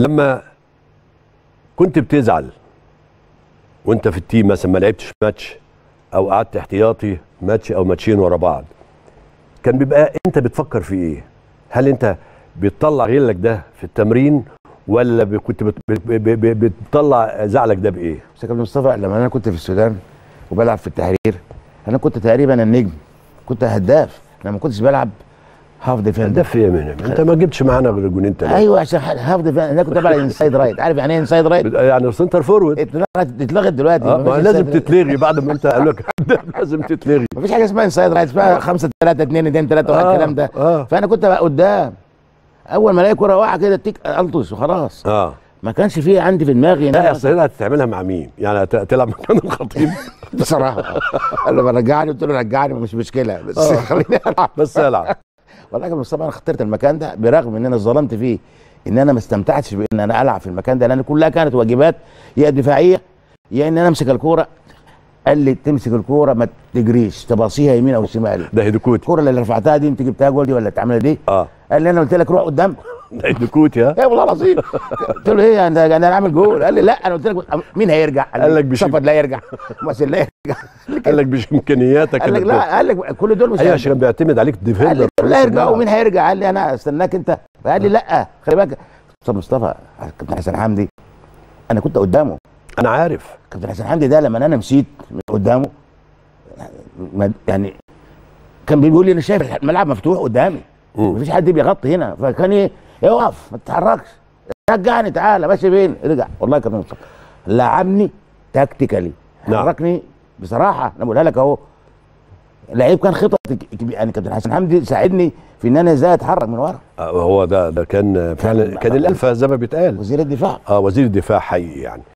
لما كنت بتزعل وانت في التيم مثلا ما لعبتش ماتش او قعدت احتياطي ماتش او ماتشين ورا بعض كان بيبقى انت بتفكر في ايه هل انت بتطلع غلك ده في التمرين ولا ب- كنت بت- بت- ب- ب- بتطلع زعلك ده بايه بس يا كابتن مصطفى لما انا كنت في السودان وبلعب في التحرير انا كنت تقريبا النجم كنت هداف انا ما كنتش بلعب هاف ديفندر ده في ايه منهم انت ما جبتش معانا غير جونين تلاته ايوه عشان هاف ديفندر انا كنت بلعب انسايد رايت عارف يعني ايه انسايد رايت؟ بت- يعني سنتر فورورد اتلغت اتلغت دلوقتي اه مفيش ما لازم inside right. تتلغي بعد ما انت قالوا لك لازم تتلغي مفيش حاجه اسمها انسايد رايت اسمها 5 3 2 2 3 آه، الكلام ده آه. فانا كنت بقى قدام اول ما الاقي كوره واقعه كده تيك الطش وخلاص اه ما كانش في عندي في دماغي إن لا أنا اصل هنا هتعملها مع مين؟ يعني هت- تلعب مكان الخطيب بصراحه قال له رجعني قلت له رجعني مش مشكله بس آه. خليني العب بس العب والله يا مصطفى انا اخترت المكان ده برغم ان انا ظلمت فيه ان انا ما استمتعتش بان انا العب في المكان ده لان كلها كانت واجبات يا دفاعيه يا ان انا امسك الكوره قال لي تمسك الكوره ما تجريش تباصيها يمين او شمال ده هيدوكوتي الكوره اللي رفعتها دي انت جبتها جول دي ولا تعملها دي اه قال لي انا قلت لك روح قدام ده هيدوكوتي ها ايه والله العظيم قلت له ايه انا انا عامل جول قال لي لا انا قلت لك مين هيرجع قال لك بشيء- صفد لا يرجع مؤسس لا يرجع قال لك مش امكانياتك قال لك إنك لا قال لك كل دول مش ايوه هيرجعوا. عشان بيعتمد عليك قال لي ديفندر لا يرجع ومين هيرجع قال لي انا استناك انت قال لي لا خلي بالك استاذ مصطفى كابتن حسن حمدي انا كنت قدامه انا عارف كابتن حسن حمدي ده لما انا مشيت من قدامه ما- يعني كان بيقول لي انا شايف الملعب مفتوح قدامي مم. مفيش حد بيغطي هنا فكان ايه اقف ما تتحركش رجعني تعالى ماشي فين رجع والله يا كابتن مصطفى لعبني تكتيكالي نعم. حركني بصراحه انا بقولها لك اهو لعيب كان خطط يعني كابتن حسن حمدي ساعدني في ان انا ازاي اتحرك من ورا آه، هو ده ده كان فعلا كان الالفه زي ما بيتقال وزير الدفاع اه وزير الدفاع حقيقي يعني